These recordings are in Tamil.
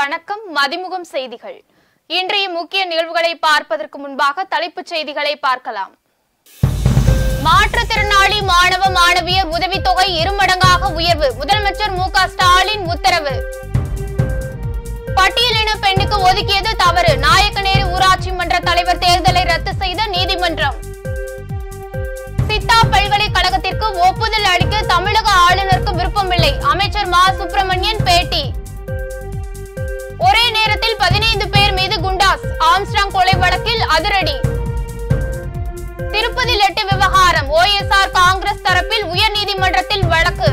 வணக்கம் மதிமுகம் செய்திகள் இன்றைய முக்கிய நிகழ்வுகளை பார்ப்பதற்கு முன்பாக தலைப்புச் செய்திகளை பார்க்கலாம் மாற்றுத்திறனாளி மாணவ மாணவியர் உதவித்தொகை இருமடங்காக உயர்வு முதலமைச்சர் மு க ஸ்டாலின் உத்தரவு பட்டியலின பெண்ணுக்கு ஒதுக்கியது தவறு நாயக்கநேரி ஊராட்சி மன்ற தலைவர் தேர்தலை ரத்து செய்த நீதிமன்றம் சித்தா பல்கலைக்கழகத்திற்கு ஒப்புதல் அளிக்க தமிழக ஆளுநருக்கு விருப்பமில்லை அமைச்சர் மா சுப்பிரமணியன் பேட்டி ஒரே நேரத்தில் பதினைந்து பேர் மீது குண்டாஸ் ஆம்ஸ்டாங் கொலை வழக்கில் அதிரடி திருப்பதி லெட்டு விவகாரம் ஓஎஸ்ஆர் காங்கிரஸ் தரப்பில் உயர்நீதிமன்றத்தில் வழக்கு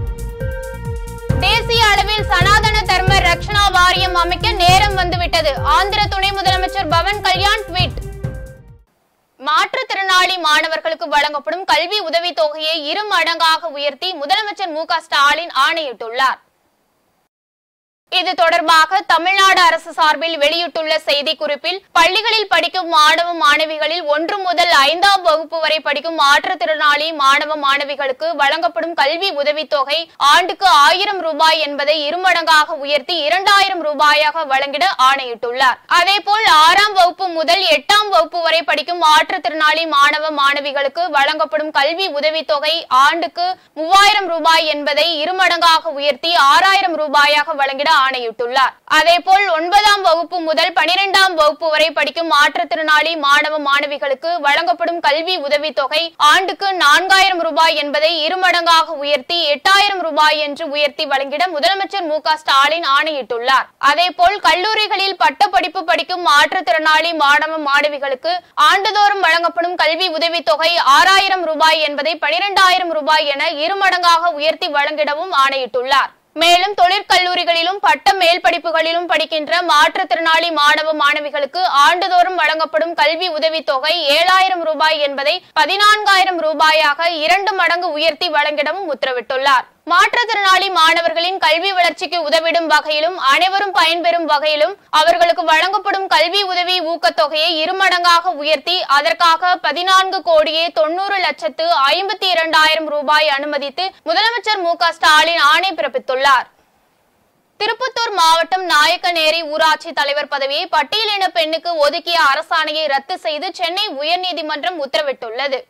தேசிய அளவில் சனாதன தர்ம ரக்ஷணா வாரியம் அமைக்க நேரம் வந்துவிட்டது ஆந்திர துணை முதலமைச்சர் பவன் கல்யாண் ட்வீட் மாற்றுத்திறனாளி மாணவர்களுக்கு வழங்கப்படும் கல்வி உதவித் தொகையை இரு மடங்காக உயர்த்தி முதலமைச்சர் மு க ஸ்டாலின் ஆணையிட்டுள்ளார் இது தொடர்பாக தமிழ்நாடு அரசு சார்பில் வெளியிட்டுள்ள செய்திக்குறிப்பில் பள்ளிகளில் படிக்கும் மாணவ மாணவிகளில் ஒன்று முதல் ஐந்தாம் வகுப்பு வரை படிக்கும் மாற்றுத்திறனாளி மாணவ மாணவிகளுக்கு வழங்கப்படும் கல்வி உதவித்தொகை ஆண்டுக்கு ஆயிரம் ரூபாய் என்பதை இருமடங்காக உயர்த்தி இரண்டாயிரம் ரூபாயாக வழங்கிட ஆணையிட்டுள்ளார் அதேபோல் ஆறாம் வகுப்பு முதல் எட்டாம் வகுப்பு வரை படிக்கும் மாற்றுத்திறனாளி மாணவ மாணவிகளுக்கு வழங்கப்படும் கல்வி உதவித்தொகை ஆண்டுக்கு மூவாயிரம் ரூபாய் என்பதை இருமடங்காக உயர்த்தி ஆறாயிரம் ரூபாயாக வழங்கிட ஆணையிட்டுள்ளார் அதேபோல் ஒன்பதாம் வகுப்பு முதல் பனிரெண்டாம் வகுப்பு வரை படிக்கும் மாற்றுத்திறனாளி மாணவ மாணவிகளுக்கு வழங்கப்படும் கல்வி உதவித்தொகை ஆண்டுக்கு நான்காயிரம் ரூபாய் என்பதை இருமடங்காக உயர்த்தி எட்டாயிரம் ரூபாய் என்று உயர்த்தி வழங்கிட முதலமைச்சர் மு க ஸ்டாலின் ஆணையிட்டுள்ளார் அதேபோல் கல்லூரிகளில் பட்டப்படிப்பு படிக்கும் மாற்றுத்திறனாளி மாணவ மாணவிகளுக்கு ஆண்டுதோறும் வழங்கப்படும் கல்வி உதவித்தொகை ஆறாயிரம் ரூபாய் என்பதை பனிரெண்டாயிரம் ரூபாய் என இருமடங்காக உயர்த்தி வழங்கிடவும் ஆணையிட்டுள்ளார் மேலும் தொழிற்கல்லூரிகளிலும் பட்ட மேல் படிப்புகளிலும் படிக்கின்ற மாற்றுத்திறனாளி மாணவ மாணவிகளுக்கு ஆண்டுதோறும் வழங்கப்படும் கல்வி உதவித்தொகை ஏழாயிரம் ரூபாய் என்பதை பதினான்காயிரம் ரூபாயாக இரண்டு மடங்கு உயர்த்தி வழங்கிடவும் உத்தரவிட்டுள்ளார் மாற்றுத்திறனாளி மாணவர்களின் கல்வி வளர்ச்சிக்கு உதவிடும் வகையிலும் அனைவரும் பயன்பெறும் வகையிலும் அவர்களுக்கு வழங்கப்படும் கல்வி உதவி ஊக்கத்தொகையை இருமடங்காக உயர்த்தி அதற்காக பதினான்கு கோடியே தொண்ணூறு லட்சத்து ஐம்பத்தி இரண்டாயிரம் ரூபாய் அனுமதித்து முதலமைச்சர் மு க ஸ்டாலின் ஆணை பிறப்பித்துள்ளார் திருப்பத்தூர் மாவட்டம் நாயக்கநேரி ஊராட்சி தலைவர் பதவியை பட்டியலின பெண்ணுக்கு ஒதுக்கிய அரசாணையை ரத்து செய்து சென்னை உயர்நீதிமன்றம் உத்தரவிட்டுள்ளது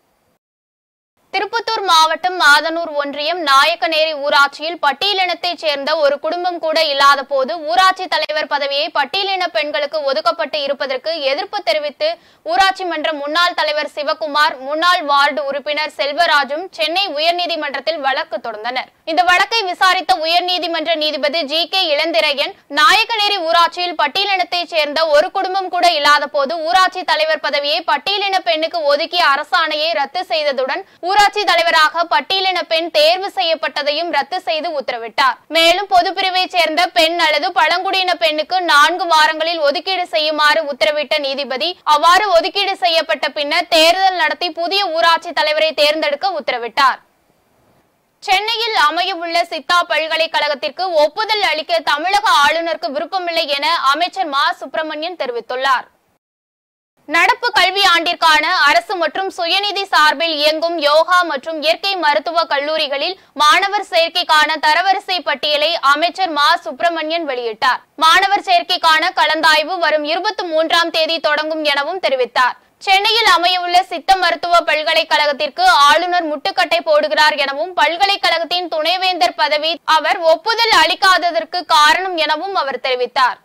திருப்பத்தூர் மாவட்டம் மாதனூர் ஒன்றியம் நாயக்கநேரி ஊராட்சியில் பட்டியலினத்தைச் சேர்ந்த ஒரு குடும்பம் கூட இல்லாத போது ஊராட்சி தலைவர் பதவியை பட்டியலின பெண்களுக்கு ஒதுக்கப்பட்டு இருப்பதற்கு எதிர்ப்பு தெரிவித்து ஊராட்சி மன்ற முன்னாள் தலைவர் சிவகுமார் முன்னாள் வார்டு உறுப்பினர் செல்வராஜும் சென்னை உயர்நீதிமன்றத்தில் வழக்கு தொடர்ந்தனர் இந்த வழக்கை விசாரித்த உயர்நீதிமன்ற நீதிபதி ஜி கே இளந்திரையன் நாயக்கநேரி ஊராட்சியில் பட்டியலினத்தைச் சேர்ந்த ஒரு குடும்பம் கூட இல்லாத போது ஊராட்சி தலைவர் பதவியை பட்டியலின பெண்ணுக்கு ஒதுக்கிய அரசாணையை ரத்து செய்ததுடன் ஊராட்சி தலைவராக பட்டியலின பெண் தேர்வு செய்யப்பட்டதையும் ரத்து செய்து உத்தரவிட்டார் மேலும் பொதுப்பிரிவைச் சேர்ந்த பெண் அல்லது பழங்குடியின பெண்ணுக்கு நான்கு வாரங்களில் ஒதுக்கீடு செய்யுமாறு உத்தரவிட்ட நீதிபதி அவ்வாறு ஒதுக்கீடு செய்யப்பட்ட பின்னர் தேர்தல் நடத்தி புதிய ஊராட்சி தலைவரை தேர்ந்தெடுக்க உத்தரவிட்டார் சென்னையில் அமையவுள்ள சித்தா பல்கலைக்கழகத்திற்கு ஒப்புதல் அளிக்க தமிழக ஆளுநருக்கு விருப்பமில்லை என அமைச்சர் மா சுப்பிரமணியன் தெரிவித்துள்ளார் நடப்பு கல்வி ஆண்டிற்கான அரசு மற்றும் சுயநிதி சார்பில் இயங்கும் யோகா மற்றும் இயற்கை மருத்துவ கல்லூரிகளில் மாணவர் சேர்க்கைக்கான தரவரிசை பட்டியலை அமைச்சர் மா சுப்பிரமணியன் வெளியிட்டார் மாணவர் சேர்க்கைக்கான கலந்தாய்வு வரும் இருபத்தி மூன்றாம் தேதி தொடங்கும் எனவும் தெரிவித்தார் சென்னையில் அமையவுள்ள சித்த மருத்துவ பல்கலைக்கழகத்திற்கு ஆளுநர் முட்டுக்கட்டை போடுகிறார் எனவும் பல்கலைக்கழகத்தின் துணைவேந்தர் பதவி அவர் ஒப்புதல் அளிக்காததற்கு காரணம் எனவும் அவர் தெரிவித்தார்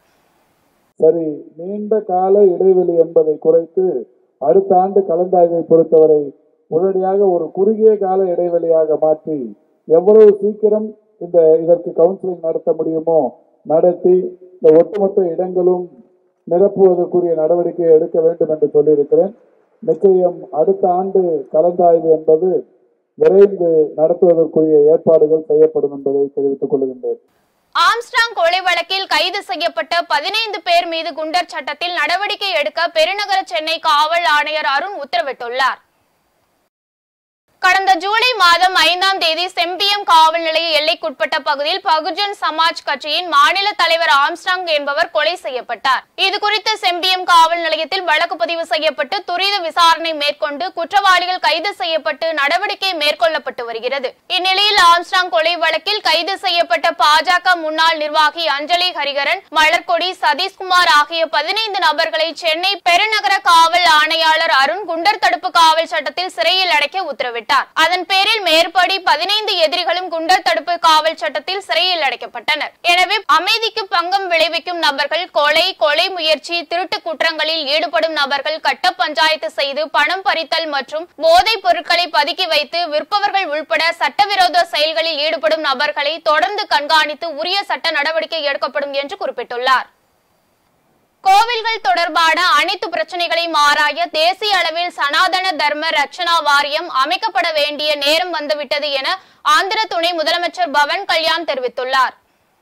சரி நீண்ட கால இடைவெளி என்பதை குறைத்து அடுத்த ஆண்டு கலந்தாய்வை பொறுத்தவரை உடனடியாக ஒரு குறுகிய கால இடைவெளியாக மாற்றி எவ்வளவு சீக்கிரம் இந்த இதற்கு கவுன்சிலிங் நடத்த முடியுமோ நடத்தி இந்த ஒட்டுமொத்த இடங்களும் நிரப்புவதற்குரிய நடவடிக்கை எடுக்க வேண்டும் என்று சொல்லியிருக்கிறேன் நிச்சயம் அடுத்த ஆண்டு கலந்தாய்வு என்பது விரைந்து நடத்துவதற்குரிய ஏற்பாடுகள் செய்யப்படும் என்பதை தெரிவித்துக் கொள்கின்றேன் ஆம்ஸ்டாங் கொலை வழக்கில் கைது செய்யப்பட்ட பதினைந்து பேர் மீது குண்டர் சட்டத்தில் நடவடிக்கை எடுக்க பெருநகர சென்னை காவல் ஆணையர் அருண் உத்தரவிட்டுள்ளார் கடந்த ஜூலை மாதம் ஐந்தாம் தேதி செம்பியம் காவல் நிலைய எல்லைக்குட்பட்ட பகுதியில் பகுஜன் சமாஜ் கட்சியின் மாநில தலைவர் ஆம்ஸ்டாங் என்பவர் கொலை செய்யப்பட்டார் இது குறித்து செம்பியம் காவல் நிலையத்தில் வழக்கு பதிவு செய்யப்பட்டு துரித விசாரணை மேற்கொண்டு குற்றவாளிகள் கைது செய்யப்பட்டு நடவடிக்கை மேற்கொள்ளப்பட்டு வருகிறது இந்நிலையில் ஆம்ஸ்டாங் கொலை வழக்கில் கைது செய்யப்பட்ட பாஜக முன்னாள் நிர்வாகி அஞ்சலி ஹரிகரன் மலர்கொடி சதீஷ்குமார் ஆகிய பதினைந்து நபர்களை சென்னை பெருநகர காவல் ஆணையாளர் அருண் குண்டர் தடுப்பு காவல் சட்டத்தில் சிறையில் அடைக்க உத்தரவிட்டார் அதன் பேரில் மேற்படி பதினைந்து எதிரிகளும் குண்டர் தடுப்பு காவல் சட்டத்தில் சிறையில் அடைக்கப்பட்டனர் எனவே அமைதிக்கு பங்கம் விளைவிக்கும் நபர்கள் கொலை கொலை முயற்சி திருட்டு குற்றங்களில் ஈடுபடும் நபர்கள் கட்ட பஞ்சாயத்து செய்து பணம் பறித்தல் மற்றும் போதைப் பொருட்களை பதுக்கி வைத்து விற்பவர்கள் உள்பட சட்டவிரோத செயல்களில் ஈடுபடும் நபர்களை தொடர்ந்து கண்காணித்து உரிய சட்ட நடவடிக்கை எடுக்கப்படும் என்று குறிப்பிட்டுள்ளார் கோவில்கள் தொடர்பான அனைத்து பிரச்சனைகளையும் ஆராய தேசிய அளவில் சனாதன தர்ம ரட்சணா வாரியம் அமைக்கப்பட வேண்டிய நேரம் வந்துவிட்டது என ஆந்திர துணை முதலமைச்சர் பவன் கல்யாண் தெரிவித்துள்ளார்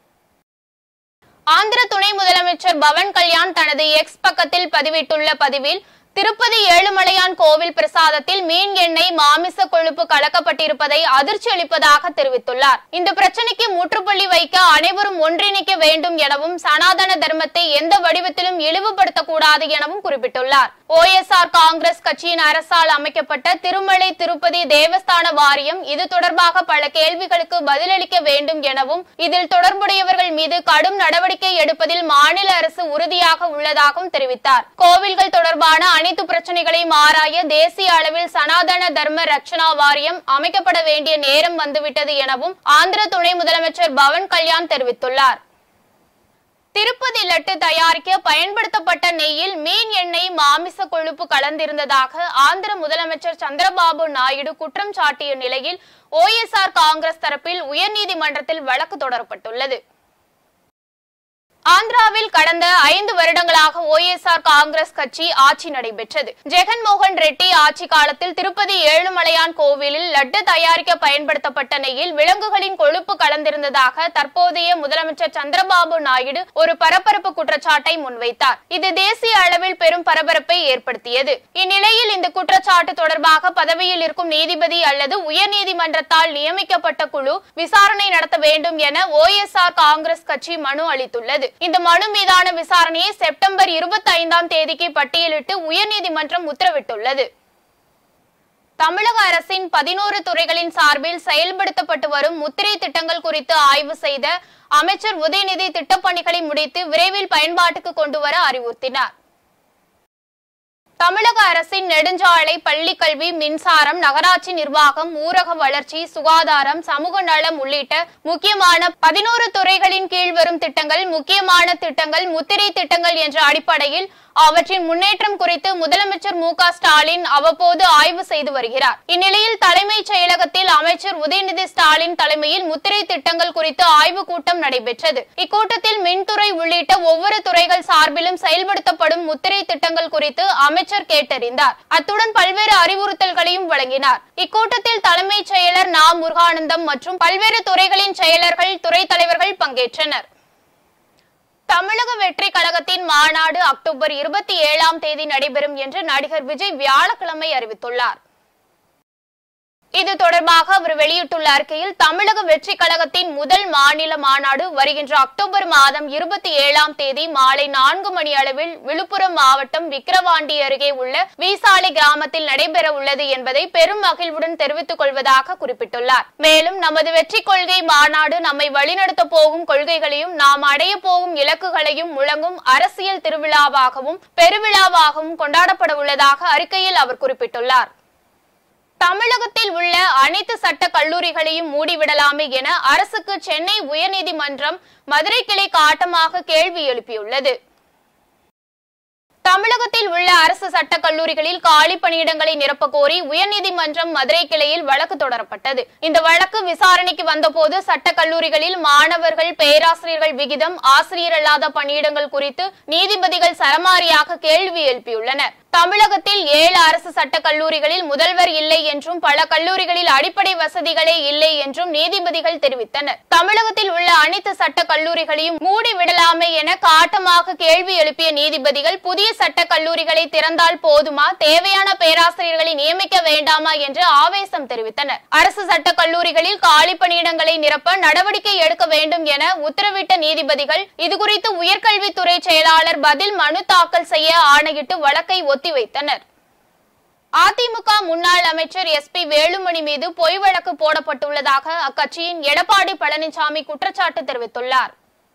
ஆந்திர துணை முதலமைச்சர் பவன் கல்யாண் தனது எக்ஸ் பக்கத்தில் பதிவிட்டுள்ள பதிவில் திருப்பதி ஏழுமலையான் கோவில் பிரசாதத்தில் மீன் எண்ணெய் மாமிச கொழுப்பு கலக்கப்பட்டிருப்பதை அதிர்ச்சி அளிப்பதாக தெரிவித்துள்ளார் இந்த பிரச்சனைக்கு முற்றுப்புள்ளி வைக்க அனைவரும் ஒன்றிணைக்க வேண்டும் எனவும் சனாதன தர்மத்தை எந்த வடிவத்திலும் இழிவுபடுத்தக்கூடாது எனவும் குறிப்பிட்டுள்ளார் ஓஎஸ்ஆர் காங்கிரஸ் கட்சியின் அரசால் அமைக்கப்பட்ட திருமலை திருப்பதி தேவஸ்தான வாரியம் இது தொடர்பாக பல கேள்விகளுக்கு பதிலளிக்க வேண்டும் எனவும் இதில் தொடர்புடையவர்கள் மீது கடும் நடவடிக்கை எடுப்பதில் மாநில அரசு உறுதியாக உள்ளதாகவும் தெரிவித்தார் கோவில்கள் தொடர்பான அனைத்து பிரச்சனைகளையும் ஆராய தேசிய அளவில் சனாதன தர்ம ரட்சணா வாரியம் அமைக்கப்பட வேண்டிய நேரம் வந்துவிட்டது எனவும் ஆந்திர துணை முதலமைச்சர் பவன் கல்யாண் தெரிவித்துள்ளார் திருப்பதி லட்டு தயாரிக்க பயன்படுத்தப்பட்ட நெய்யில் மீன் எண்ணெய் மாமிச கொழுப்பு கலந்திருந்ததாக ஆந்திர முதலமைச்சர் சந்திரபாபு நாயுடு குற்றம் சாட்டிய நிலையில் ஓஎஸ்ஆர் காங்கிரஸ் தரப்பில் உயர்நீதிமன்றத்தில் வழக்கு தொடரப்பட்டுள்ளது ஆந்திராவில் கடந்த ஐந்து வருடங்களாக ஓஎஸ்ஆர் காங்கிரஸ் கட்சி ஆட்சி நடைபெற்றது ஜெகன்மோகன் ரெட்டி ஆட்சி காலத்தில் திருப்பதி ஏழுமலையான் கோவிலில் லட்டு தயாரிக்க பயன்படுத்தப்பட்ட நெய்யில் விலங்குகளின் கொழுப்பு கலந்திருந்ததாக தற்போதைய முதலமைச்சர் சந்திரபாபு நாயுடு ஒரு பரபரப்பு குற்றச்சாட்டை முன்வைத்தார் இது தேசிய அளவில் பெரும் பரபரப்பை ஏற்படுத்தியது இந்நிலையில் இந்த குற்றச்சாட்டு தொடர்பாக பதவியில் இருக்கும் நீதிபதி அல்லது உயர்நீதிமன்றத்தால் நியமிக்கப்பட்ட குழு விசாரணை நடத்த வேண்டும் என ஓஎஸ்ஆர் காங்கிரஸ் கட்சி மனு அளித்துள்ளது இந்த மனு மீதான விசாரணையை செப்டம்பர் இருபத்தி ஐந்தாம் தேதிக்கு பட்டியலிட்டு உயர்நீதிமன்றம் உத்தரவிட்டுள்ளது தமிழக அரசின் பதினோரு துறைகளின் சார்பில் செயல்படுத்தப்பட்டு வரும் முத்திரை திட்டங்கள் குறித்து ஆய்வு செய்த அமைச்சர் உதயநிதி திட்டப்பணிகளை முடித்து விரைவில் பயன்பாட்டுக்கு கொண்டு வர அறிவுறுத்தினார் தமிழக அரசின் நெடுஞ்சாலை பள்ளிக்கல்வி மின்சாரம் நகராட்சி நிர்வாகம் ஊரக வளர்ச்சி சுகாதாரம் சமூக நலம் உள்ளிட்ட முக்கியமான பதினோரு துறைகளின் கீழ் வரும் திட்டங்கள் முக்கியமான திட்டங்கள் முத்திரை திட்டங்கள் என்ற அடிப்படையில் அவற்றின் முன்னேற்றம் குறித்து முதலமைச்சர் மு க ஸ்டாலின் அவ்வப்போது ஆய்வு செய்து வருகிறார் இந்நிலையில் தலைமைச் செயலகத்தில் அமைச்சர் உதயநிதி ஸ்டாலின் தலைமையில் முத்திரை திட்டங்கள் குறித்து ஆய்வு கூட்டம் நடைபெற்றது இக்கூட்டத்தில் மின்துறை உள்ளிட்ட ஒவ்வொரு துறைகள் சார்பிலும் செயல்படுத்தப்படும் முத்திரை திட்டங்கள் குறித்து அமைச்சர் கேட்டறிந்தார் அத்துடன் பல்வேறு அறிவுறுத்தல்களையும் வழங்கினார் இக்கூட்டத்தில் தலைமைச் செயலர் நா முருகானந்தம் மற்றும் பல்வேறு துறைகளின் செயலர்கள் துறை தலைவர்கள் பங்கேற்றனர் தமிழக வெற்றி கழகத்தின் மாநாடு அக்டோபர் இருபத்தி ஏழாம் தேதி நடைபெறும் என்று நடிகர் விஜய் வியாழக்கிழமை அறிவித்துள்ளார் இது தொடர்பாக அவர் வெளியிட்டுள்ள அறிக்கையில் தமிழக வெற்றி கழகத்தின் முதல் மாநில மாநாடு வருகின்ற அக்டோபர் மாதம் இருபத்தி ஏழாம் தேதி மாலை நான்கு மணி அளவில் விழுப்புரம் மாவட்டம் விக்கிரவாண்டி அருகே உள்ள வீசாலை கிராமத்தில் நடைபெற உள்ளது என்பதை பெரும் மகிழ்வுடன் தெரிவித்துக் கொள்வதாக குறிப்பிட்டுள்ளார் மேலும் நமது வெற்றி கொள்கை மாநாடு நம்மை வழிநடத்த போகும் கொள்கைகளையும் நாம் அடைய போகும் இலக்குகளையும் முழங்கும் அரசியல் திருவிழாவாகவும் பெருவிழாவாகவும் கொண்டாடப்பட உள்ளதாக அறிக்கையில் அவர் குறிப்பிட்டுள்ளார் தமிழகத்தில் உள்ள அனைத்து சட்ட கல்லூரிகளையும் மூடிவிடலாமே என அரசுக்கு சென்னை உயர்நீதிமன்றம் மதுரை கிளை காட்டமாக கேள்வி எழுப்பியுள்ளது தமிழகத்தில் உள்ள அரசு சட்டக் கல்லூரிகளில் காலி பணியிடங்களை நிரப்ப கோரி உயர்நீதிமன்றம் மதுரை கிளையில் வழக்கு தொடரப்பட்டது இந்த வழக்கு விசாரணைக்கு வந்தபோது சட்டக் கல்லூரிகளில் மாணவர்கள் பேராசிரியர்கள் விகிதம் ஆசிரியர் அல்லாத பணியிடங்கள் குறித்து நீதிபதிகள் சரமாரியாக கேள்வி எழுப்பியுள்ளனர் தமிழகத்தில் ஏழு அரசு சட்டக் கல்லூரிகளில் முதல்வர் இல்லை என்றும் பல கல்லூரிகளில் அடிப்படை வசதிகளே இல்லை என்றும் நீதிபதிகள் தெரிவித்தனர் தமிழகத்தில் உள்ள அனைத்து சட்டக் கல்லூரிகளையும் மூடி விடலாமே என காட்டமாக கேள்வி எழுப்பிய நீதிபதிகள் புதிய சட்டக் கல்லூரிகளை திறந்தால் போதுமா தேவையான பேராசிரியர்களை நியமிக்க வேண்டாமா என்று ஆவேசம் தெரிவித்தனர் அரசு சட்டக் கல்லூரிகளில் காலி பணியிடங்களை நிரப்ப நடவடிக்கை எடுக்க வேண்டும் என உத்தரவிட்ட நீதிபதிகள் இதுகுறித்து உயர்கல்வித்துறை செயலாளர் பதில் மனு தாக்கல் செய்ய ஆணையிட்டு வழக்கை ஒத்திவைத்தனர் அதிமுக முன்னாள் அமைச்சர் எஸ் பி வேலுமணி மீது பொய் வழக்கு போடப்பட்டுள்ளதாக அக்கட்சியின் எடப்பாடி பழனிசாமி குற்றச்சாட்டு தெரிவித்துள்ளார்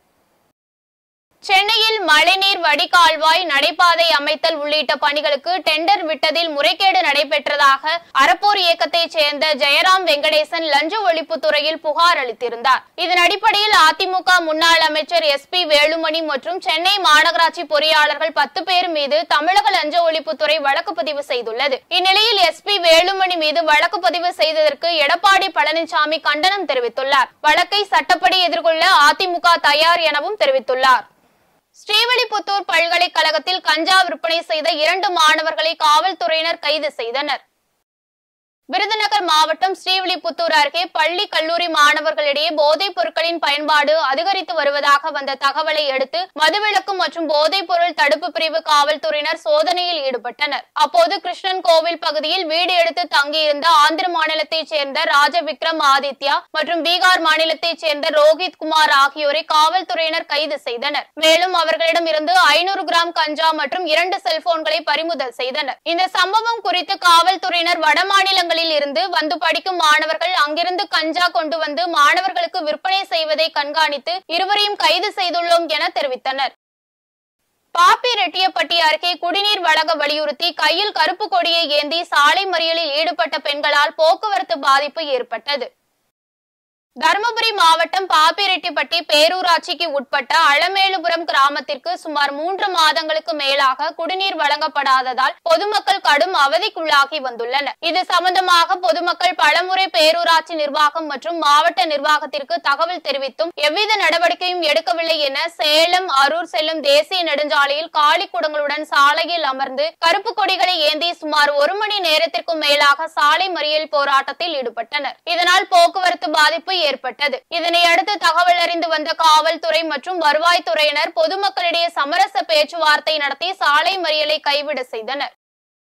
சென்னையில் மழைநீர் வடிகால்வாய் நடைபாதை அமைத்தல் உள்ளிட்ட பணிகளுக்கு டெண்டர் விட்டதில் முறைகேடு நடைபெற்றதாக அறப்போர் இயக்கத்தைச் சேர்ந்த ஜெயராம் வெங்கடேசன் லஞ்ச ஒழிப்பு துறையில் புகார் அளித்திருந்தார் இதன் அடிப்படையில் அதிமுக முன்னாள் அமைச்சர் எஸ் பி வேலுமணி மற்றும் சென்னை மாநகராட்சி பொறியாளர்கள் பத்து பேர் மீது தமிழக லஞ்ச ஒழிப்புத்துறை வழக்கு பதிவு செய்துள்ளது இந்நிலையில் எஸ் பி வேலுமணி மீது வழக்கு பதிவு செய்ததற்கு எடப்பாடி பழனிசாமி கண்டனம் தெரிவித்துள்ளார் வழக்கை சட்டப்படி எதிர்கொள்ள அதிமுக தயார் எனவும் தெரிவித்துள்ளார் ஸ்ரீவில்லிபுத்தூர் பல்கலைக்கழகத்தில் கஞ்சா விற்பனை செய்த இரண்டு மாணவர்களை காவல்துறையினர் கைது செய்தனர் விருதுநகர் மாவட்டம் ஸ்ரீவில்லிபுத்தூர் அருகே பள்ளி கல்லூரி மாணவர்களிடையே போதைப் பொருட்களின் பயன்பாடு அதிகரித்து வருவதாக வந்த தகவலை அடுத்து மதுவிலக்கு மற்றும் போதைப் பொருள் தடுப்பு பிரிவு காவல்துறையினர் சோதனையில் ஈடுபட்டனர் அப்போது கிருஷ்ணன் கோவில் பகுதியில் வீடு எடுத்து தங்கியிருந்த ஆந்திர மாநிலத்தைச் சேர்ந்த ராஜ விக்ரம் ஆதித்யா மற்றும் பீகார் மாநிலத்தைச் சேர்ந்த ரோஹித் குமார் ஆகியோரை காவல்துறையினர் கைது செய்தனர் மேலும் அவர்களிடம் இருந்து ஐநூறு கிராம் கஞ்சா மற்றும் இரண்டு செல்போன்களை பறிமுதல் செய்தனர் இந்த சம்பவம் குறித்து காவல்துறையினர் வடமாநிலங்களில் இருந்து வந்து படிக்கும் மாணவர்கள் அங்கிருந்து கஞ்சா கொண்டு வந்து மாணவர்களுக்கு விற்பனை செய்வதை கண்காணித்து இருவரையும் கைது செய்துள்ளோம் என தெரிவித்தனர் பாப்பி ரெட்டியப்பட்டி அருகே குடிநீர் வழங்க வலியுறுத்தி கையில் கருப்பு கொடியை ஏந்தி சாலை மறியலில் ஈடுபட்ட பெண்களால் போக்குவரத்து பாதிப்பு ஏற்பட்டது தருமபுரி மாவட்டம் பாப்பிரெட்டிப்பட்டி பேரூராட்சிக்கு உட்பட்ட அலமேலுபுரம் கிராமத்திற்கு சுமார் மூன்று மாதங்களுக்கு மேலாக குடிநீர் வழங்கப்படாததால் பொதுமக்கள் கடும் அவதிக்குள்ளாகி வந்துள்ளனர் இது சம்பந்தமாக பொதுமக்கள் பலமுறை பேரூராட்சி நிர்வாகம் மற்றும் மாவட்ட நிர்வாகத்திற்கு தகவல் தெரிவித்தும் எவ்வித நடவடிக்கையும் எடுக்கவில்லை என சேலம் அரூர் செல்லும் தேசிய நெடுஞ்சாலையில் காலி குடங்களுடன் சாலையில் அமர்ந்து கருப்பு கொடிகளை ஏந்தி சுமார் ஒரு மணி நேரத்திற்கும் மேலாக சாலை மறியல் போராட்டத்தில் ஈடுபட்டனர் இதனால் போக்குவரத்து பாதிப்பு ஏற்பட்டது இதனை அடுத்து தகவல் அறிந்து வந்த காவல்துறை மற்றும் வருவாய்த்துறையினர் பொதுமக்களிடையே சமரச பேச்சுவார்த்தை நடத்தி சாலை மறியலை கைவிட செய்தனர்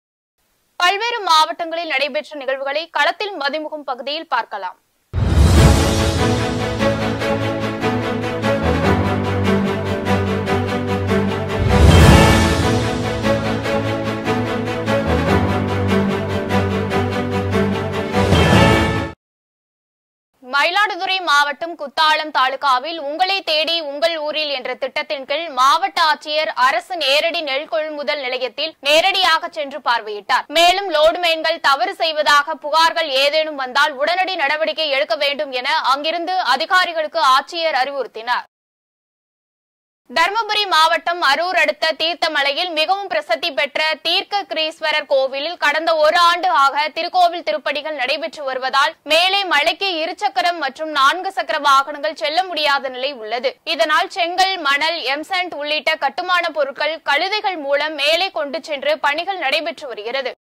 பல்வேறு மாவட்டங்களில் நடைபெற்ற நிகழ்வுகளை களத்தில் மதிமுகம் பகுதியில் பார்க்கலாம் மயிலாடுதுறை மாவட்டம் குத்தாலம் தாலுகாவில் உங்களை தேடி உங்கள் ஊரில் என்ற திட்டத்தின் கீழ் மாவட்ட ஆட்சியர் அரசு நேரடி நெல் கொள்முதல் நிலையத்தில் நேரடியாக சென்று பார்வையிட்டார் மேலும் லோடுமேன்கள் தவறு செய்வதாக புகார்கள் ஏதேனும் வந்தால் உடனடி நடவடிக்கை எடுக்க வேண்டும் என அங்கிருந்து அதிகாரிகளுக்கு ஆட்சியர் அறிவுறுத்தினார் தர்மபுரி மாவட்டம் அரூர் அடுத்த தீர்த்தமலையில் மிகவும் பிரசித்தி பெற்ற தீர்க்க கிரீஸ்வரர் கோவிலில் கடந்த ஒரு ஆண்டு ஆக திருக்கோவில் திருப்படிகள் நடைபெற்று வருவதால் மேலே மலைக்கு இருசக்கரம் மற்றும் நான்கு சக்கர வாகனங்கள் செல்ல முடியாத நிலை உள்ளது இதனால் செங்கல் மணல் எம்சண்ட் உள்ளிட்ட கட்டுமான பொருட்கள் கழுதைகள் மூலம் மேலே கொண்டு சென்று பணிகள் நடைபெற்று வருகிறது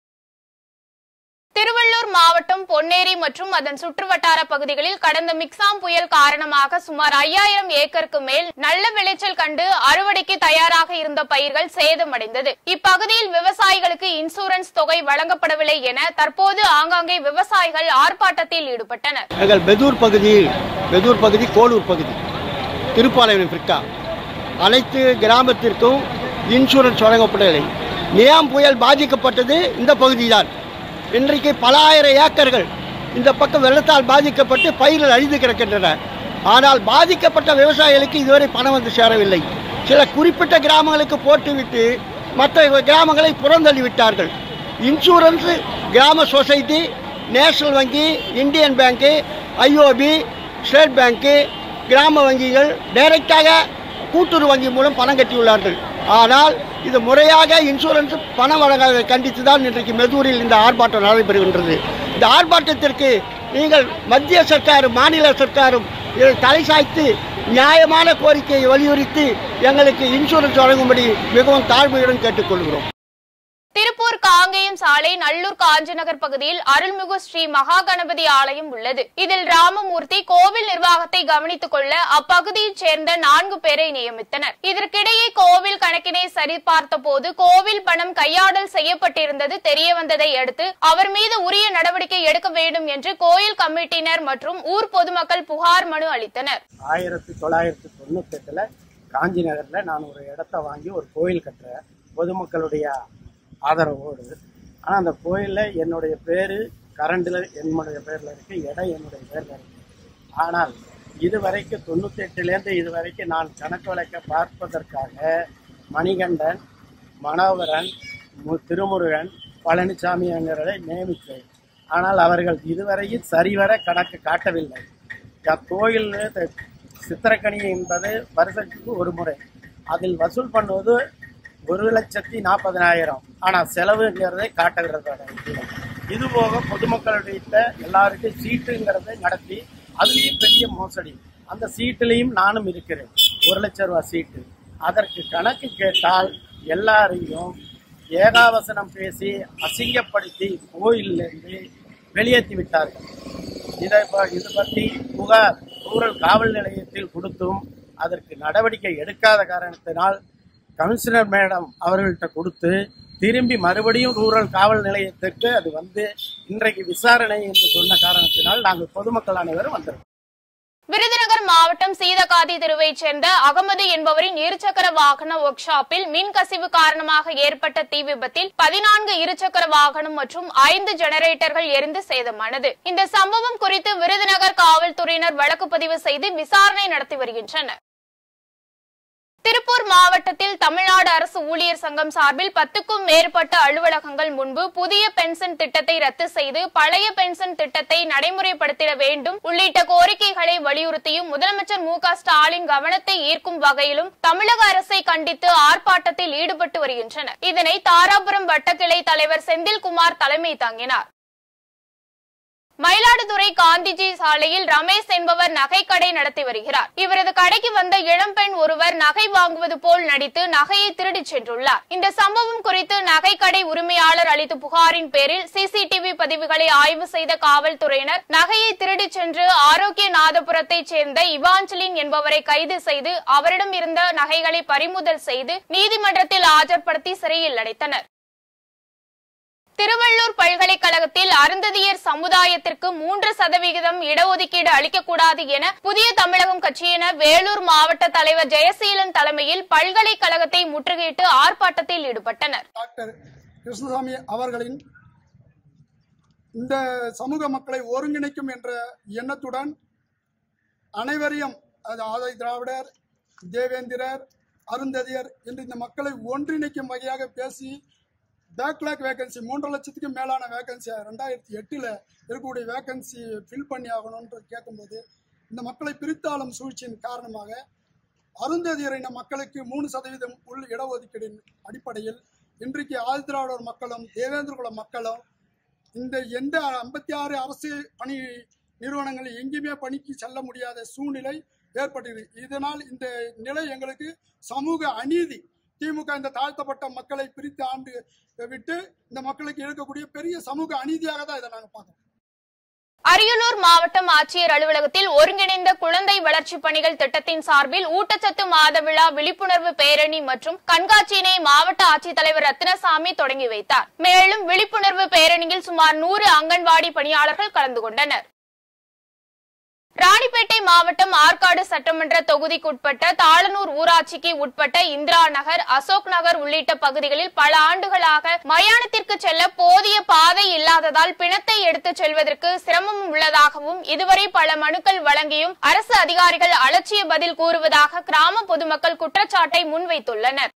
திருவள்ளூர் மாவட்டம் பொன்னேரி மற்றும் அதன் சுற்றுவட்டார பகுதிகளில் கடந்த மிக்சாம் புயல் காரணமாக சுமார் ஐயாயிரம் ஏக்கருக்கு மேல் நல்ல விளைச்சல் கண்டு அறுவடைக்கு தயாராக இருந்த பயிர்கள் சேதமடைந்தது இப்பகுதியில் விவசாயிகளுக்கு இன்சூரன்ஸ் தொகை வழங்கப்படவில்லை என தற்போது ஆங்காங்கே விவசாயிகள் ஆர்ப்பாட்டத்தில் ஈடுபட்டனர் எங்கள் பெதூர் பகுதியில் பெதூர் பகுதி கோலூர் பகுதி திருப்பாளையம் பிற்கா அனைத்து கிராமத்திற்கும் இன்சூரன்ஸ் வழங்கப்படவில்லை நியாம் புயல் பாதிக்கப்பட்டது இந்த பகுதிதான் இன்றைக்கு பல ஆயிரம் ஏக்கர்கள் இந்த பக்கம் வெள்ளத்தால் பாதிக்கப்பட்டு பயிர்கள் அழிந்து கிடக்கின்றன ஆனால் பாதிக்கப்பட்ட விவசாயிகளுக்கு இதுவரை பணம் வந்து சேரவில்லை சில குறிப்பிட்ட கிராமங்களுக்கு போட்டுவிட்டு மற்ற கிராமங்களை புறந்தள்ளி விட்டார்கள் இன்சூரன்ஸ் கிராம சொசைட்டி நேஷனல் வங்கி இந்தியன் பேங்க்கு ஐஓபி ஸ்டேட் பேங்க்கு கிராம வங்கிகள் டைரெக்டாக கூட்டுறவு வங்கி மூலம் பணம் கட்டியுள்ளார்கள் ஆனால் இது முறையாக இன்சூரன்ஸ் பணம் வழங்காத கண்டித்து தான் இன்றைக்கு மெதூரில் இந்த ஆர்ப்பாட்டம் நடைபெறுகின்றது இந்த ஆர்ப்பாட்டத்திற்கு நீங்கள் மத்திய சர்க்காரும் மாநில சர்க்காரும் இதை தலை சாய்த்து நியாயமான கோரிக்கையை வலியுறுத்தி எங்களுக்கு இன்சூரன்ஸ் வழங்கும்படி மிகவும் தாழ்மையுடன் கேட்டுக்கொள்கிறோம் திருப்பூர் காங்கேயம் சாலை நல்லூர் காஞ்சிநகர் பகுதியில் அருள்மிகு ஸ்ரீ மகா கணபதி ஆலயம் உள்ளது இதில் ராமமூர்த்தி கோவில் நிர்வாகத்தை கவனித்துக் கொள்ள அப்பகுதியைச் சேர்ந்த நான்கு பேரை நியமித்தனர் இதற்கிடையே கோவில் கணக்கினை சரிபார்த்த போது கோவில் பணம் கையாடல் செய்யப்பட்டிருந்தது தெரியவந்ததை அடுத்து அவர் மீது உரிய நடவடிக்கை எடுக்க வேண்டும் என்று கோயில் கமிட்டியினர் மற்றும் ஊர் பொதுமக்கள் புகார் மனு அளித்தனர் ஆயிரத்தி தொள்ளாயிரத்தி தொண்ணூத்தெட்டில் காஞ்சி நகரில் நான் ஒரு இடத்த வாங்கி ஒரு கோயில் கட்டுறேன் பொதுமக்களுடைய ஆதரவோடு ஆனால் அந்த கோயிலில் என்னுடைய பேர் கரண்டில் என்னுடைய பேரில் இருக்குது இடம் என்னுடைய பேரில் இருக்குது ஆனால் இதுவரைக்கும் தொண்ணூத்தெட்டுலேருந்து இது வரைக்கும் நான் கணக்கு வழக்க பார்ப்பதற்காக மணிகண்டன் மனோகரன் மு- திருமுருகன் பழனிசாமிங்கிறதை நியமித்தேன் ஆனால் அவர்கள் இதுவரையும் சரிவர கணக்கு காட்டவில்லை க- கோயில் த- சித்திரக்கனி என்பது வருஷத்துக்கு ஒரு முறை அதில் வசூல் பண்ணுவது ஒரு லட்சத்தி நாற்பதனாயிரம் ஆனால் செலவுங்கிறதை காட்டுகிறதோட இல்லை. இது போக பொதுமக்களுடைய எல்லாருக்கும் சீட்டுங்கிறதை நடத்தி அதுலேயும் பெரிய மோசடி அந்த சீட்டுலேயும் நானும் இருக்கிறேன் ஒரு லட்ச ரூபா சீட்டு அதற்கு கணக்கு கேட்டால் எல்லாரையும் ஏகாவசனம் பேசி அசிங்கப்படுத்தி கோயிலிருந்து வெளியேற்றி விட்டார்கள் இதை ப- இது பற்றி புகார் ரூரல் காவல் நிலையத்தில் கொடுத்தும் அதற்கு நடவடிக்கை எடுக்காத காரணத்தினால் கமிஷனர் மேடம் அவர்கள்ட்ட கொடுத்து திரும்பி மறுபடியும் ரூரல் காவல் நிலையத்திற்கு அது வந்து இன்றைக்கு விசாரணை என்று சொன்ன காரணத்தினால் நாங்கள் பொதுமக்கள் அனைவரும் வந்திருக்கோம் விருதுநகர் மாவட்டம் சீதகாதி தெருவைச் சேர்ந்த அகமது என்பவரின் இருசக்கர வாகன ஒர்க் ஷாப்பில் மின் கசிவு காரணமாக ஏற்பட்ட தீ விபத்தில் பதினான்கு இருசக்கர வாகனம் மற்றும் ஐந்து ஜெனரேட்டர்கள் எரிந்து சேதமானது இந்த சம்பவம் குறித்து விருதுநகர் காவல்துறையினர் வழக்கு பதிவு செய்து விசாரணை நடத்தி வருகின்றனர் திருப்பூர் மாவட்டத்தில் தமிழ்நாடு அரசு ஊழியர் சங்கம் சார்பில் பத்துக்கும் மேற்பட்ட அலுவலகங்கள் முன்பு புதிய பென்ஷன் திட்டத்தை ரத்து செய்து பழைய பென்ஷன் திட்டத்தை நடைமுறைப்படுத்திட வேண்டும் உள்ளிட்ட கோரிக்கைகளை வலியுறுத்தியும் முதலமைச்சர் மு க ஸ்டாலின் கவனத்தை ஈர்க்கும் வகையிலும் தமிழக அரசை கண்டித்து ஆர்ப்பாட்டத்தில் ஈடுபட்டு வருகின்றனர் இதனை தாராபுரம் வட்டக்கிளை தலைவர் செந்தில்குமார் தலைமை தாங்கினார் மயிலாடுதுறை காந்திஜி சாலையில் ரமேஷ் என்பவர் நகைக்கடை நடத்தி வருகிறார் இவரது கடைக்கு வந்த இளம்பெண் ஒருவர் நகை வாங்குவது போல் நடித்து நகையை திருடிச் சென்றுள்ளார் இந்த சம்பவம் குறித்து நகைக்கடை உரிமையாளர் அளித்த புகாரின் பேரில் சிசிடிவி பதிவுகளை ஆய்வு செய்த காவல்துறையினர் நகையை திருடிச் சென்று ஆரோக்கியநாதபுரத்தைச் சேர்ந்த இவாஞ்சலின் என்பவரை கைது செய்து அவரிடம் இருந்த நகைகளை பறிமுதல் செய்து நீதிமன்றத்தில் ஆஜர்படுத்தி சிறையில் அடைத்தனர் திருவள்ளூர் பல்கலைக்கழகத்தில் அருந்ததியர் சமுதாயத்திற்கு மூன்று சதவிகிதம் இடஒதுக்கீடு அளிக்கக்கூடாது என புதிய தமிழகம் கட்சியினர் வேலூர் மாவட்ட தலைவர் ஜெயசீலன் தலைமையில் பல்கலைக்கழகத்தை முற்றுகையிட்டு ஆர்ப்பாட்டத்தில் ஈடுபட்டனர் டாக்டர் கிருஷ்ணசாமி அவர்களின் இந்த சமூக மக்களை ஒருங்கிணைக்கும் என்ற எண்ணத்துடன் அனைவரையும் அது ஆதை திராவிடர் தேவேந்திரர் அருந்ததியர் என்று இந்த மக்களை ஒன்றிணைக்கும் வகையாக பேசி பேக்லாக் வேகன்சி மூன்றரை லட்சத்துக்கும் மேலான வேகன்சி ரெண்டாயிரத்தி எட்டில் இருக்கக்கூடிய வேகன்சி ஃபில் பண்ணி ஆகணும்னு கேட்கும்போது இந்த மக்களை பிரித்தாளும் சூழ்ச்சியின் காரணமாக அருந்ததியர் இன மக்களுக்கு மூணு சதவீதம் உள் இடஒதுக்கீடின் அடிப்படையில் இன்றைக்கு ஆதிதிராவிடர் மக்களும் தேவேந்திர குல மக்களும் இந்த எந்த ஐம்பத்தி ஆறு அரசு பணி நிறுவனங்கள் எங்கேயுமே பணிக்கு செல்ல முடியாத சூழ்நிலை ஏற்பட்டது இதனால் இந்த நிலை எங்களுக்கு சமூக அநீதி திமுக இந்த தாழ்த்தப்பட்ட மக்களை பிரித்து ஆண்டு விட்டு இந்த மக்களுக்கு இருக்கக்கூடிய பெரிய சமூக அநீதியாக தான் இதை நாங்கள் பார்க்கிறோம் அரியலூர் மாவட்டம் ஆட்சியர் அலுவலகத்தில் ஒருங்கிணைந்த குழந்தை வளர்ச்சி பணிகள் திட்டத்தின் சார்பில் ஊட்டச்சத்து மாத விழா விழிப்புணர்வு பேரணி மற்றும் கண்காட்சியினை மாவட்ட ஆட்சித்தலைவர் ரத்தினசாமி தொடங்கி வைத்தார் மேலும் விழிப்புணர்வு பேரணியில் சுமார் நூறு அங்கன்வாடி பணியாளர்கள் கலந்து கொண்டனர் ராணிப்பேட்டை மாவட்டம் ஆற்காடு சட்டமன்ற தொகுதிக்குட்பட்ட தாளனூர் ஊராட்சிக்கு உட்பட்ட இந்திரா நகர் அசோக் நகர் உள்ளிட்ட பகுதிகளில் பல ஆண்டுகளாக மயானத்திற்கு செல்ல போதிய பாதை இல்லாததால் பிணத்தை எடுத்துச் செல்வதற்கு சிரமம் உள்ளதாகவும் இதுவரை பல மனுக்கள் வழங்கியும் அரசு அதிகாரிகள் அலட்சிய பதில் கூறுவதாக கிராம பொதுமக்கள் குற்றச்சாட்டை முன்வைத்துள்ளனர்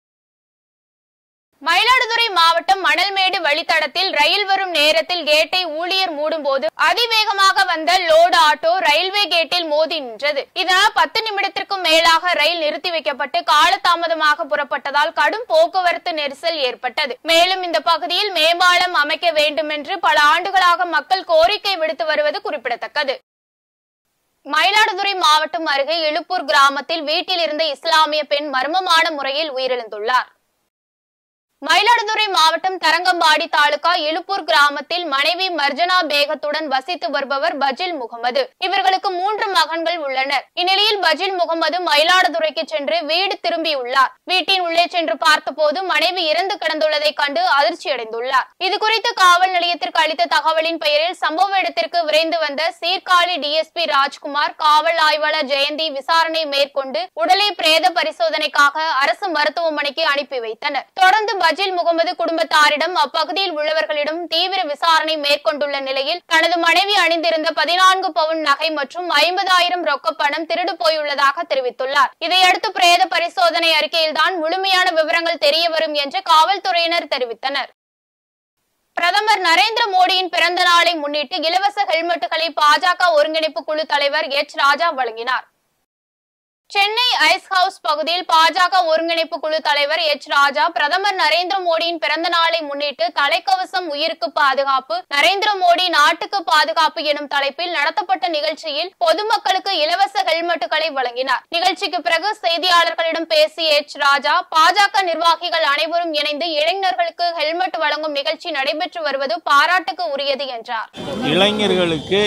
மயிலாடுதுறை மாவட்டம் மணல்மேடு வழித்தடத்தில் ரயில் வரும் நேரத்தில் கேட்டை ஊழியர் மூடும்போது அதிவேகமாக வந்த லோடு ஆட்டோ ரயில்வே கேட்டில் மோதி நின்றது இதனால் பத்து நிமிடத்திற்கும் மேலாக ரயில் நிறுத்தி வைக்கப்பட்டு காலதாமதமாக புறப்பட்டதால் கடும் போக்குவரத்து நெரிசல் ஏற்பட்டது மேலும் இந்த பகுதியில் மேம்பாலம் அமைக்க வேண்டும் என்று பல ஆண்டுகளாக மக்கள் கோரிக்கை விடுத்து வருவது குறிப்பிடத்தக்கது மயிலாடுதுறை மாவட்டம் அருகே எழுப்பூர் கிராமத்தில் வீட்டில் இருந்த இஸ்லாமிய பெண் மர்மமான முறையில் உயிரிழந்துள்ளார் மயிலாடுதுறை மாவட்டம் தரங்கம்பாடி தாலுகா இலுப்பூர் கிராமத்தில் மனைவி மர்ஜனா பேகத்துடன் வசித்து வருபவர் பஜில் முகமது இவர்களுக்கு மூன்று மகன்கள் உள்ளனர் இந்நிலையில் பஜில் முகமது மயிலாடுதுறைக்கு சென்று வீடு திரும்பியுள்ளார் வீட்டின் உள்ளே சென்று பார்த்தபோது மனைவி இறந்து கிடந்துள்ளதை கண்டு அதிர்ச்சியடைந்துள்ளார் இதுகுறித்து காவல் நிலையத்திற்கு அளித்த தகவலின் பெயரில் சம்பவ இடத்திற்கு விரைந்து வந்த சீர்காழி டிஎஸ்பி ராஜ்குமார் காவல் ஆய்வாளர் ஜெயந்தி விசாரணை மேற்கொண்டு உடலை பிரேத பரிசோதனைக்காக அரசு மருத்துவமனைக்கு அனுப்பி வைத்தனர் தொடர்ந்து பஜில் முகமது குடும்பத்தாரிடம் அப்பகுதியில் உள்ளவர்களிடம் தீவிர விசாரணை மேற்கொண்டுள்ள நிலையில் தனது மனைவி அணிந்திருந்த பதினான்கு பவுன் நகை மற்றும் ஐம்பதாயிரம் ரொக்க பணம் திருடு போயுள்ளதாக தெரிவித்துள்ளார் இதையடுத்து பிரேத பரிசோதனை அறிக்கையில்தான் முழுமையான விவரங்கள் தெரிய வரும் என்று காவல்துறையினர் தெரிவித்தனர் பிரதமர் நரேந்திர மோடியின் பிறந்த நாளை முன்னிட்டு இலவச ஹெல்மெட்டுகளை பாஜக ஒருங்கிணைப்பு குழு தலைவர் எச் ராஜா வழங்கினார் சென்னை ஐஸ் ஹவுஸ் பகுதியில் பாஜக ஒருங்கிணைப்பு குழு தலைவர் எச் ராஜா பிரதமர் நரேந்திர மோடியின் பிறந்த நாளை முன்னிட்டு தலைக்கவசம் உயிருக்கு பாதுகாப்பு நரேந்திர மோடி நாட்டுக்கு பாதுகாப்பு எனும் தலைப்பில் நடத்தப்பட்ட நிகழ்ச்சியில் பொதுமக்களுக்கு இலவச ஹெல்மெட்டுகளை வழங்கினார் நிகழ்ச்சிக்கு பிறகு செய்தியாளர்களிடம் பேசிய எச் ராஜா பாஜக நிர்வாகிகள் அனைவரும் இணைந்து இளைஞர்களுக்கு ஹெல்மெட் வழங்கும் நிகழ்ச்சி நடைபெற்று வருவது பாராட்டுக்கு உரியது என்றார் இளைஞர்களுக்கு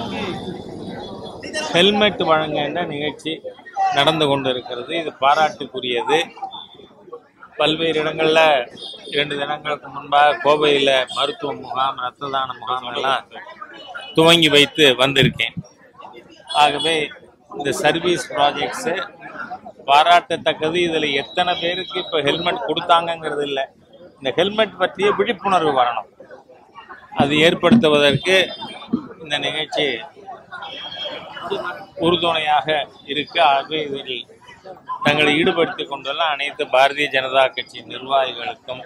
ஹெல்மெட் வழங்குகின்ற நிகழ்ச்சி நடந்து கொண்டு இருக்கிறது இது பாராட்டுக்குரியது பல்வேறு இடங்களில் இரண்டு தினங்களுக்கு முன்பாக கோவையில் மருத்துவ முகாம் இரத்த தான முகாம் எல்லாம் துவங்கி வைத்து வந்திருக்கேன் ஆகவே இந்த சர்வீஸ் ப்ராஜெக்ட்ஸு பாராட்டத்தக்கது இதில் எத்தனை பேருக்கு இப்போ ஹெல்மெட் கொடுத்தாங்கங்கிறது இல்லை இந்த ஹெல்மெட் பற்றிய விழிப்புணர்வு வரணும் அது ஏற்படுத்துவதற்கு இந்த நிகழ்ச்சி உறுதுணையாக இருக்க ஆகவே இதில் தங்களை ஈடுபடுத்திக் கொண்டுள்ள அனைத்து பாரதிய ஜனதா கட்சி நிர்வாகிகளுக்கும்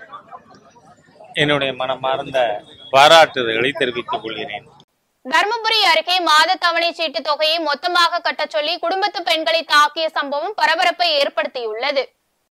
என்னுடைய மனமார்ந்த பாராட்டுதல்களை தெரிவித்துக் கொள்கிறேன் தருமபுரி அருகே மாத தவணை சீட்டு தொகையை மொத்தமாக கட்டச் சொல்லி குடும்பத்து பெண்களை தாக்கிய சம்பவம் பரபரப்பை ஏற்படுத்தியுள்ளது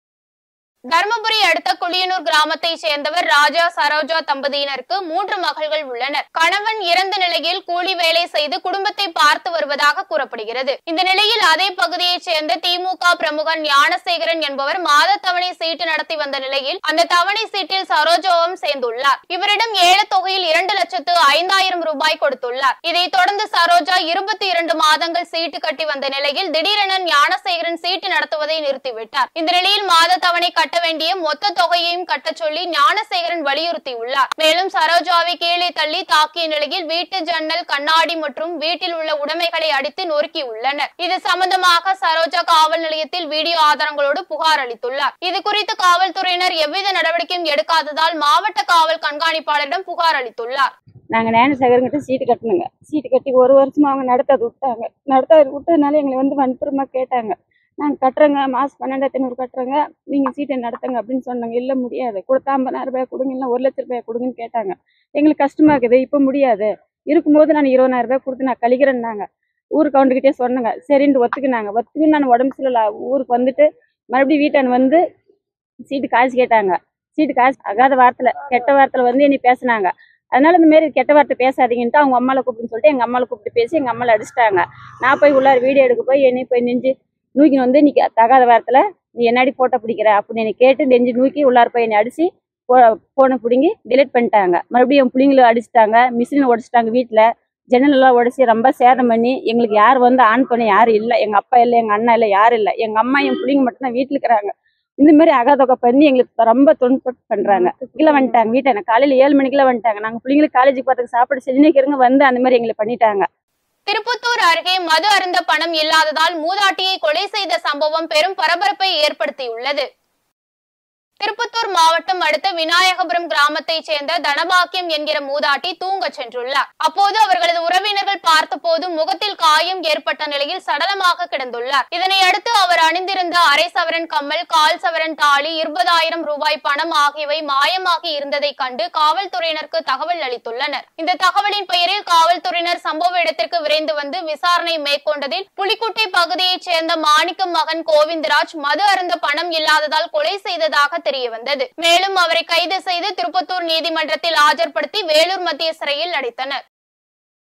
தருமபுரி அடுத்த குளியனூர் கிராமத்தை சேர்ந்தவர் ராஜா சரோஜா தம்பதியினருக்கு மூன்று மகள்கள் உள்ளனர் கணவன் இறந்த நிலையில் கூலி வேலை செய்து குடும்பத்தை பார்த்து வருவதாக கூறப்படுகிறது இந்த நிலையில் அதே பகுதியைச் சேர்ந்த திமுக பிரமுகன் ஞானசேகரன் என்பவர் மாத தவணை சீட்டு நடத்தி வந்த நிலையில் அந்த தவணை சீட்டில் சரோஜாவும் சேர்ந்துள்ளார் இவரிடம் ஏல தொகையில் இரண்டு லட்சத்து ஐந்தாயிரம் ரூபாய் கொடுத்துள்ளார் இதைத் தொடர்ந்து சரோஜா இருபத்தி இரண்டு மாதங்கள் சீட்டு கட்டி வந்த நிலையில் திடீரென ஞானசேகரன் சீட்டு நடத்துவதை நிறுத்திவிட்டார் இந்த நிலையில் மாத தவணை கட்ட வேண்டிய மொத்த தொகையையும் கட்டச் சொல்லி ஞானசேகரன் வலியுறுத்தியுள்ளார் மேலும் சரோஜாவை கீழே தள்ளி தாக்கிய நிலையில் வீட்டு ஜன்னல் கண்ணாடி மற்றும் வீட்டில் உள்ள உடைமைகளை அடித்து நொறுக்கியுள்ளனர் இது சம்பந்தமாக சரோஜா காவல் நிலையத்தில் வீடியோ ஆதாரங்களோடு புகார் அளித்துள்ளார் இது குறித்து காவல்துறையினர் எவ்வித நடவடிக்கையும் எடுக்காததால் மாவட்ட காவல் கண்காணிப்பாளரிடம் புகார் அளித்துள்ளார் நாங்கள் ஞானசேகரங்கிட்ட சீட்டு கட்டணுங்க சீட்டு கட்டி ஒரு வருஷமா அவங்க நடத்தாது விட்டாங்க நடத்தாது விட்டதுனால எங்களை வந்து வன்புறமா கேட்டாங்க நாங்கள் கட்டுறோங்க மாதம் பன்னெண்டாயிரத்தி ஐநூறு கட்டுறோங்க நீங்கள் சீட்டை நடத்துங்க அப்படின்னு சொன்னாங்க இல்லை முடியாது கொடுத்தா ஐம்பதாயிரம் ரூபாய் கொடுங்க இல்லை ஒரு லட்ச ரூபாய் கொடுங்கன்னு கேட்டாங்க எங்களுக்கு கஷ்டமா இருக்குது இப்போ முடியாது இருக்கும்போது நான் இருபதாயிரம் ரூபாய் கொடுத்து நான் கழிக்கிறேன்னாங்க ஊருக்கு கவுண்டுக்கிட்டே சொன்னாங்க சரின்ட்டு ஒத்துக்குனாங்க ஒத்துக்கு நான் உடம்பு சரியில்லை ஊருக்கு வந்துட்டு மறுபடியும் வீட்டான் வந்து சீட்டு காசு கேட்டாங்க சீட்டு காசு ஆகாத வாரத்தில் கெட்ட வாரத்தில் வந்து என்னை பேசுனாங்க அதனால இந்த மாதிரி கெட்ட வார்த்தை பேசாதீங்கன்ட்டு அவங்க அம்மாவை கூப்பிட்டுன்னு சொல்லிட்டு எங்கள் அம்மாவை கூப்பிட்டு பேசி எங்கள் அம்மாவை அடிச்சிட்டாங்க நான் போய் உள்ளார வீடியோ எடுக்க போய் என்னை போய் நெஞ்சு நூக்கின்னு வந்து நீ தகாத வாரத்தில் நீ என்னாடி ஃபோட்டோ பிடிக்கிற அப்படின்னு என்னை கேட்டு நெஞ்சு நூக்கி உள்ளார போய் என்னை அடித்து ஃபோனை பிடுங்கி டிலீட் பண்ணிட்டாங்க மறுபடியும் என் பிள்ளைங்கள அடிச்சிட்டாங்க மிஷினை உடச்சிட்டாங்க வீட்டில் ஜன்னலெல்லாம் உடச்சி ரொம்ப சேதம் பண்ணி எங்களுக்கு யார் வந்து ஆன் பண்ண யாரும் இல்லை எங்கள் அப்பா இல்லை எங்கள் அண்ணா இல்லை யாரும் இல்லை எங்கள் அம்மா என் பிள்ளைங்க மட்டும் தான் வீட்டில் இருக்கிறாங்க இந்த மாதிரி அகாதொகை பண்ணி எங்களுக்கு ரொம்ப துன்பட்டு பண்றாங்க கீழே வந்துட்டாங்க வீட்டை காலையில ஏழு மணிக்கெல்லாம் வந்துட்டாங்க நாங்க பிள்ளைங்களுக்கு காலேஜுக்கு போறதுக்கு சாப்பாடு செஞ்சுக்கிறவங்க வந்து அந்த மாதிரி எங்களை பண்ணிட்டாங்க திருப்பத்தூர் அருகே மது அருந்த பணம் இல்லாததால் மூதாட்டியை கொலை செய்த சம்பவம் பெரும் பரபரப்பை ஏற்படுத்தியுள்ளது திருப்பத்தூர் மாவட்டம் அடுத்த விநாயகபுரம் கிராமத்தைச் சேர்ந்த தனபாக்கியம் என்கிற மூதாட்டி தூங்கச் சென்றுள்ளார் அப்போது அவர்களது உறவினர்கள் பார்த்தபோது முகத்தில் காயம் ஏற்பட்ட நிலையில் சடலமாக கிடந்துள்ளார் இதனை அடுத்து அவர் அணிந்திருந்த அரை சவரன் கம்மல் கால் சவரன் தாலி இருபதாயிரம் ரூபாய் பணம் ஆகியவை மாயமாகி இருந்ததை கண்டு காவல்துறையினருக்கு தகவல் அளித்துள்ளனர் இந்த தகவலின் பெயரில் காவல்துறையினர் சம்பவ இடத்திற்கு விரைந்து வந்து விசாரணை மேற்கொண்டதில் புலிக்குட்டை பகுதியைச் சேர்ந்த மாணிக்கம் மகன் கோவிந்தராஜ் மது அருந்த பணம் இல்லாததால் கொலை செய்ததாக தெரிய வந்தது மேலும் அவரை கைது செய்து திருப்பத்தூர் நீதிமன்றத்தில் ஆஜர்படுத்தி வேலூர் மத்திய சிறையில் அடைத்தனர்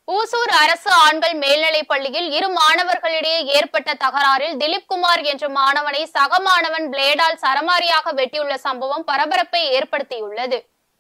ஊசூர் அரசு ஆண்கள் மேல்நிலைப் பள்ளியில் இரு மாணவர்களிடையே ஏற்பட்ட தகராறில் திலீப் குமார் என்ற மாணவனை சக மாணவன் பிளேடால் சரமாரியாக வெட்டியுள்ள சம்பவம் பரபரப்பை ஏற்படுத்தியுள்ளது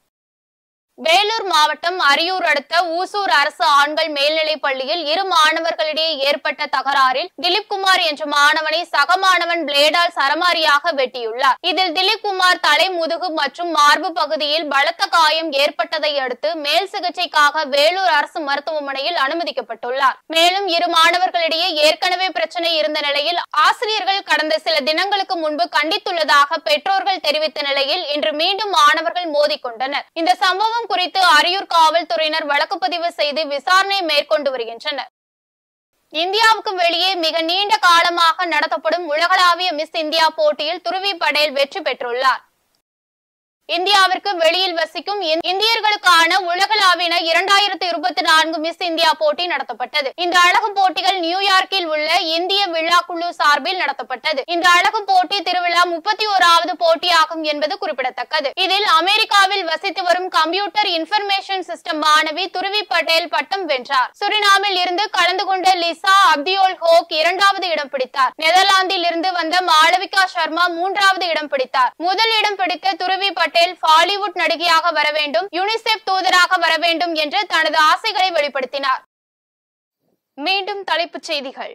வேலூர் மாவட்டம் அரியூர் அடுத்த ஊசூர் அரசு ஆண்கள் மேல்நிலைப் பள்ளியில் இரு மாணவர்களிடையே ஏற்பட்ட தகராறில் திலீப் குமார் என்ற மாணவனை சக மாணவன் பிளேடால் சரமாரியாக வெட்டியுள்ளார் இதில் திலீப் குமார் தலை முதுகு மற்றும் மார்பு பகுதியில் பலத்த காயம் ஏற்பட்டதை அடுத்து மேல் சிகிச்சைக்காக வேலூர் அரசு மருத்துவமனையில் அனுமதிக்கப்பட்டுள்ளார் மேலும் இரு மாணவர்களிடையே ஏற்கனவே பிரச்சனை இருந்த நிலையில் ஆசிரியர்கள் கடந்த சில தினங்களுக்கு முன்பு கண்டித்துள்ளதாக பெற்றோர்கள் தெரிவித்த நிலையில் இன்று மீண்டும் மாணவர்கள் மோதிக்கொண்டனர் இந்த சம்பவம் குறித்து அரியூர் காவல்துறையினர் வழக்கு பதிவு செய்து விசாரணை மேற்கொண்டு வருகின்றனர் இந்தியாவுக்கு வெளியே மிக நீண்ட காலமாக நடத்தப்படும் உலகளாவிய மிஸ் இந்தியா போட்டியில் துருவி படேல் வெற்றி பெற்றுள்ளார் இந்தியாவிற்கு வெளியில் வசிக்கும் இந்- இந்தியர்களுக்கான உலகளாவின இரண்டாயிரத்தி இருபத்தி நான்கு மிஸ் இந்தியா போட்டி நடத்தப்பட்டது இந்த அழகு போட்டிகள் நியூயார்க்கில் உள்ள இந்திய விழா குழு சார்பில் நடத்தப்பட்டது இந்த அழகு போட்டி திருவிழா முப்பத்தி ஓராவது போட்டியாகும் என்பது குறிப்பிடத்தக்கது இதில் அமெரிக்காவில் வசித்து வரும் கம்ப்யூட்டர் இன்ஃபர்மேஷன் சிஸ்டம் மாணவி துருவி பட்டேல் பட்டம் வென்றார் சுரினாமில் இருந்து கலந்து கொண்ட லிசா அப்தியோல் ஹோக் இரண்டாவது இடம் பிடித்தார் நெதர்லாந்தில் இருந்து வந்த மாளவிகா சர்மா மூன்றாவது இடம் பிடித்தார் முதல் இடம் பிடித்த துருவி பட்டேல் பாலிவுட் நடிகையாக வர வேண்டும் யுனிசெஃப் தூதராக வர வேண்டும் என்று தனது ஆசைகளை வெளிப்படுத்தினார் மீண்டும் தலைப்புச் செய்திகள்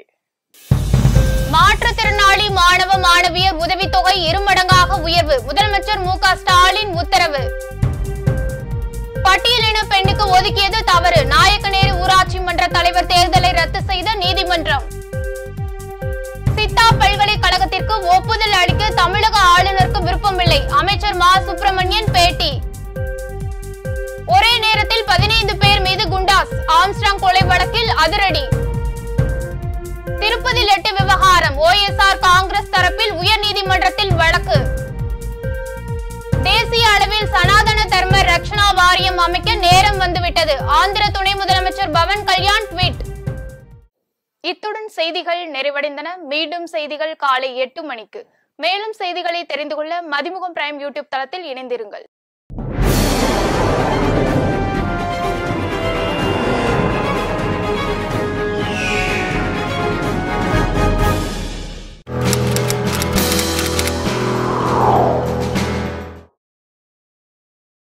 மாற்றுத்திறனாளி மாணவ மாணவியர் உதவித்தொகை இருமடங்காக உயர்வு முதலமைச்சர் மு க ஸ்டாலின் உத்தரவு பட்டியலின பெண்ணுக்கு ஒதுக்கியது தவறு நாயக்கநேரி ஊராட்சி மன்ற தலைவர் தேர்தலை ரத்து செய்த நீதிமன்றம் சித்தா பல்கலைக்கழகத்திற்கு ஒப்புதல் அளிக்க தமிழக ஆளுநருக்கு விருப்பமில்லை அமைச்சர் மா சுப்பிரமணியன் பேட்டி ஒரே நேரத்தில் பதினைந்து பேர் மீது குண்டாஸ் ஆம்ஸ்ட்ராங் கொலை வழக்கில் அதிரடி திருப்பதி லெட்டு விவகாரம் ஓஎஸ்ஆர் காங்கிரஸ் தரப்பில் உயர்நீதிமன்றத்தில் வழக்கு தேசிய அளவில் சனாதன தர்ம ரக்ஷணா வாரியம் அமைக்க நேரம் வந்துவிட்டது ஆந்திர துணை முதலமைச்சர் பவன் கல்யாண் ட்வீட் இத்துடன் செய்திகள் நிறைவடைந்தன மீண்டும் செய்திகள் காலை எட்டு மணிக்கு மேலும் செய்திகளை தெரிந்து கொள்ள மதிமுகம் பிரைம் யூடியூப் தளத்தில் இணைந்திருங்கள்